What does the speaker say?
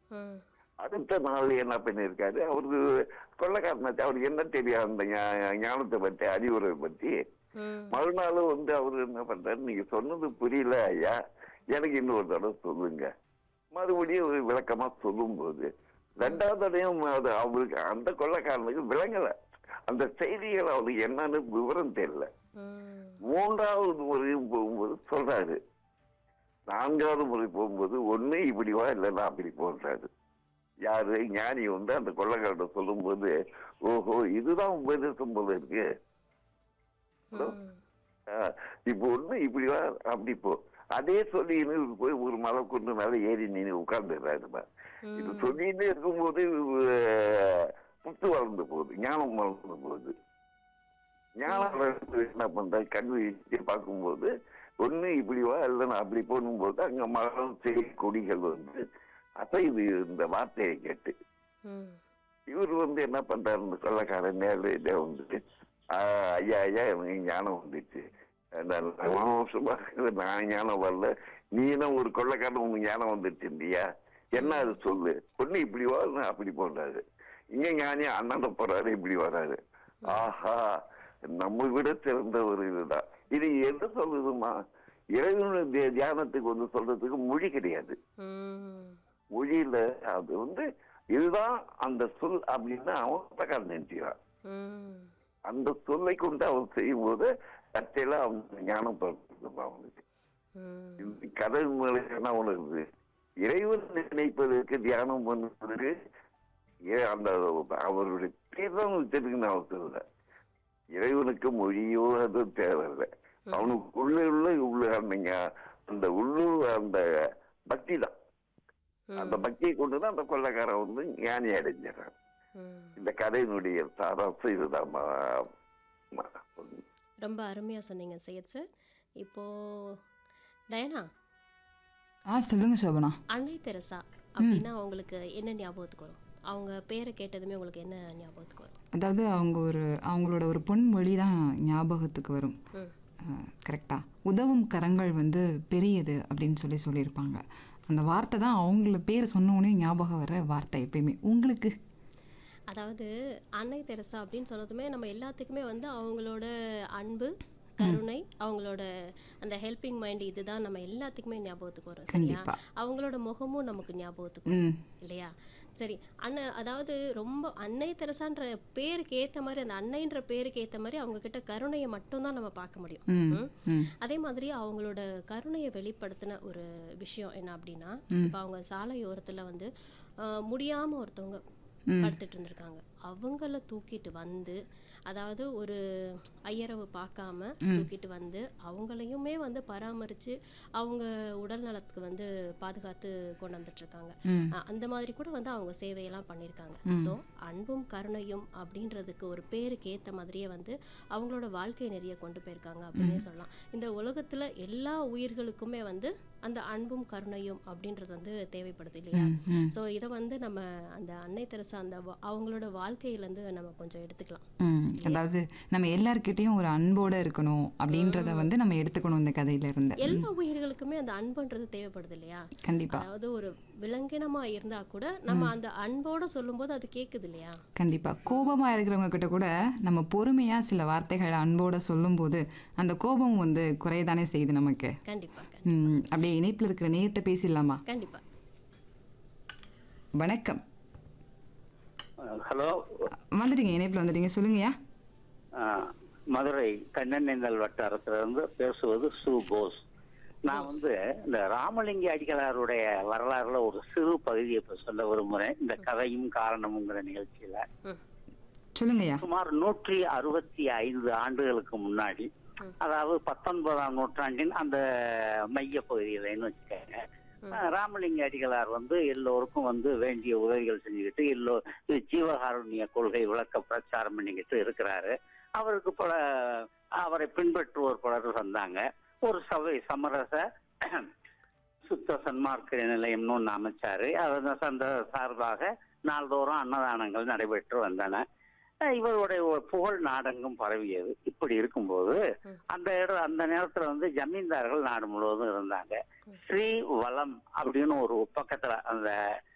ம் அடுத்த நாள் என்ன பண்ணியிருக்காரு அவருக்கு கொள்ளக்காரனாச்சு அவருக்கு என்ன தெரியும் அந்த ஞா- ஞானத்தை பத்தி அறிவுரை பத்தி ம் மறுநாள் வந்து அவரு என்ன பண்றாரு நீங்க சொன்னது புரியல ஐயா எனக்கு இன்னொரு தடவை சொல்லுங்க மறுபடியும் ஒரு விளக்கமா சொல்லும்போது ரெண்டாவது தடவையும் அது அவருக்கு அந்த கொள்ளக்காரனுக்கு விளங்கல அந்த செய்திகள் அவருக்கு என்னன்னு விவரம் தெரியல ம் மூன்றாவது முறையும் போகும்போது சொல்றாரு நான்காவது முறை போகும்போது ஒண்ணு இப்படி வா இல்லைன்னா அப்படி போன்றாரு யாரு ஞானி வந்து அந்த கொள்ளக்காரட்ட சொல்லும்போது ஓஹோ இதுதான் உபதேசம் போல இருக்கு ம் ஆஹ், இப்போ ஒண்ணு இப்படி வா அப்படி போ அதே சொல்லி இவரு போய் ஒரு மலை கொண்டு மேல ஏறி நின்று உட்கார்ந்துடுறாருப்பா இது சொல்லிட்டு இருக்கும்போது ஆஹ், புத்து வளர்ந்து போகுது ஞானம் வளர்ந்து போகுது ஞானம் வளர்ந்து என்ன பண்ற கண் வீழ்ச்சி பார்க்கும்போது ஒண்ணு இப்படி வா இல்லைன்னா அப்படி போகும்போது அங்க மரம் செடி கொடிகள் வந்து அசைது இந்த வார்த்தையை கேட்டு ம் இவர் வந்து என்ன பண்றாரு இந்த கொள்ளக்காரன் நேரில் வந்துட்டு "ஆஹ், ஐயா ஐயா எனக்கு ஞானம் வந்துச்சு நான் ரொம்ப வருஷமா இருக்குது, நான் ஞானம் வரல நீ என்ன ஒரு கொள்ளக்காரன் உனக்கு ஞானம் வந்துருச்சு இல்லையா என்ன அது சொல்லு பொண்ணு இப்படி வா இல்லைன்னா அப்படி போறாரு இங்க ஞானி அண்ணாண்ட போறாரு இப்படி வராரு ஆஹா நம்ம விட சிறந்த ஒரு இதுதான் இது எது சொல்லுதுமா இறைவனுடைய தியானத்துக்கு வந்து சொல்றதுக்கு மொழி கிடையாது ம் மொழியில அது வந்து இதுதான் அந்த சொல் அப்படின்னு அவன் பிரகாரம் நினைக்கிறான் ம் அந்த சொல்லை கொண்டு அவன் செய்யும்போது தற்செயலா அவன் ஞானம் பிறகு அவனுக்கு ம் இந்த கதை மேல என்ன உணருது இறைவன் நினைப்பதற்கு தியானம் பண்ணுவதற்கு ஏ- அந்த அவருடைய பேர் தான் வச்சிருக்குன்னு அவசியம் இல்லை இறைவனுக்கு மொழியோ அது தேவையில்லை அவனுக்கு உள்ள உள்ள உள்ள அந்த ஞா- அந்த உள்ளூர் அந்த பக்தி தான் அந்த பக்தியை கொண்டுதான் அந்த கொள்ளக்காரன் வந்து ஞானி அடைஞ்சிடறான் ம் இந்த கதையினுடைய சாராம்சம் இதுதான் மா- மா- ரொம்ப அருமையாக சொன்னீங்க சையத் சார் இப்போது டயனா ஆ சொல்லுங்க சோபனா அன்னை தெரசா அப்படின்னா உங்களுக்கு என்ன ஞாபகத்துக்கு வரும் அவங்க பேரை கேட்டதுமே உங்களுக்கு என்ன ஞாபகத்துக்கு வரும் அதாவது அவங்க ஒரு அவங்களோட ஒரு பொன்மொழி தான் ஞாபகத்துக்கு வரும் ம் கரெக்டா உதவும் கரங்கள் வந்து பெரியது அப்படின்னு சொல்லி சொல்லியிருப்பாங்க அந்த வார்த்தை தான் அவங்கள பேர் சொன்ன உடனே ஞாபகம் வர வார்த்தை எப்பயுமே உங்களுக்கு அதாவது அன்னை தெரசா அப்படின்னு சொன்னதுமே நம்ம எல்லாத்துக்குமே வந்து அவங்களோட அன்பு கருணை அவங்களோட அந்த ஹெல்பிங் மைண்ட் இதுதான் நம்ம எல்லாத்துக்குமே ஞாபகத்துக்கு வரும் சரியா கண்டிப்பா. அவங்களோட முகமும் நமக்கு ஞாபகத்துக்கு வரும் ம் இல்லையா சரி அண்ணா அதாவது ரொம்ப அன்னை தெரசான்ற பேருக்கு ஏத்த மாதிரி அந்த அன்னைன்ற பேருக்கு ஏத்த மாதிரி அவங்க கிட்ட கருணையை மட்டும்தான் நம்ம பார்க்க முடியும் ம் ம்? ம் அதே மாதிரி அவங்களோட கருணையை வெளிப்படுத்தின ஒரு விஷயம் என்ன அப்படின்னா இப்போ அவங்க சாலையோரத்துல வந்து ஆஹ், முடியாம ஒருத்தவங்க படுத்துட்டு இருந்திருக்காங்க அவங்கள தூக்கிட்டு வந்து அதாவது ஒரு ஐயரவு பார்க்காம தூக்கிட்டு வந்து அவங்களையுமே வந்து பராமரிச்சு அவங்க உடல் நலத்துக்கு வந்து பாதுகாத்து கொண்டு வந்துட்டு இருக்காங்க ம். அஹ் அந்த மாதிரி கூட வந்து அவங்க சேவையெல்லாம் பண்ணியிருக்காங்க ஸோ அன்பும் கருணையும் அப்படின்றதுக்கு ஒரு பேருக்கு ஏத்த மாதிரியே வந்து அவங்களோட வாழ்க்கை நிறைய கொண்டு போயிருக்காங்க அப்படின்னே சொல்லலாம் இந்த உலகத்துல எல்லா உயிர்களுக்குமே வந்து அந்த அன்பும் கருணையும் அப்படின்றது வந்து தேவைப்படுது இல்லையா ம். ஸோ இதை வந்து நம்ம அந்த அன்னை தெரசா அந்த வா- அவங்களோட வாழ்க்கையிலேருந்து நம்ம கொஞ்சம் எடுத்துக்கலாம் ம் அதாவது நம்ம எல்லார்கிட்டயும் ஒரு அன்போட இருக்கணும் அப்படின்றத வந்து நம்ம எடுத்துக்கணும் இந்த கதையில இருந்து எல்லா உயிர்களுக்குமே அந்த அன்புன்றது தேவைப்படுது இல்லையா கண்டிப்பா அதாவது ஒரு விலங்கினமா இருந்தா கூட நம்ம அந்த அன்போட சொல்லும்போது அது கேக்குது இல்லையா கண்டிப்பா கோபமா இருக்கிறவங்க கிட்ட கூட நம்ம பொறுமையா சில வார்த்தைகளை அன்போட சொல்லும்போது அந்த கோபம் வந்து குறையதானே செய்யுது நமக்கு கண்டிப்பா கண்டிப்பா. ம், அப்படியே இணைப்புல இருக்கிற நேர்கிட்ட பேசிடலாமா கண்டிப்பா வணக்கம் ஹலோ வந்துட்டீங்க இணைப்புல வந்துட்டீங்க சொல்லுங்கய்யா ஆ, மதுரை கண்ணனேந்தல் வட்டாரத்திலிருந்து பேசுவது சு போஸ் நான் வந்து இந்த ராமலிங்க அடிகளாருடைய வரலாறுல ஒரு சிறு பகுதியை இப்ப சொல்ல விரும்புறேன் இந்த கதையும் காரணமுங்கிற நிகழ்ச்சியில ம் சொல்லுங்கய்யா சுமார் நூற்றி அறுபத்தி ஐந்து ஆண்டுகளுக்கு முன்னாடி அதாவது பத்தொன்பதாம் நூற்றாண்டின் அந்த மைய பகுதியிலன்னு வச்சுக்கோங்க அஹ் ராமலிங்க அடிகளார் வந்து எல்லோருக்கும் வந்து வேண்டிய உதவிகள் செஞ்சுக்கிட்டு எல்லோ இது ஜீவகாருண்ய கொள்கை விளக்க பிரச்சாரம் பண்ணிக்கிட்டு இருக்கிறாரு அவருக்கு பல அவரை பின்பற்றுவோர் பலர் வந்தாங்க ஒரு சபை சமரச சுத்த சன்மார்க்க நிலையம்னு ஒன்று அமைச்சாரு அதன் அந்த சார்பாக நாள்தோறும் அன்னதானங்கள் நடைபெற்று வந்தன அஹ் இவருடைய ஒரு புகழ் நாடெங்கும் பரவியது இப்படி இருக்கும்போது அந்த இடம் அந்த நேரத்துல வந்து ஜமீன்தார்கள் நாடு முழுவதும் இருந்தாங்க ஸ்ரீ வளம் அப்படின்னு ஒரு பக்கத்துல அந்த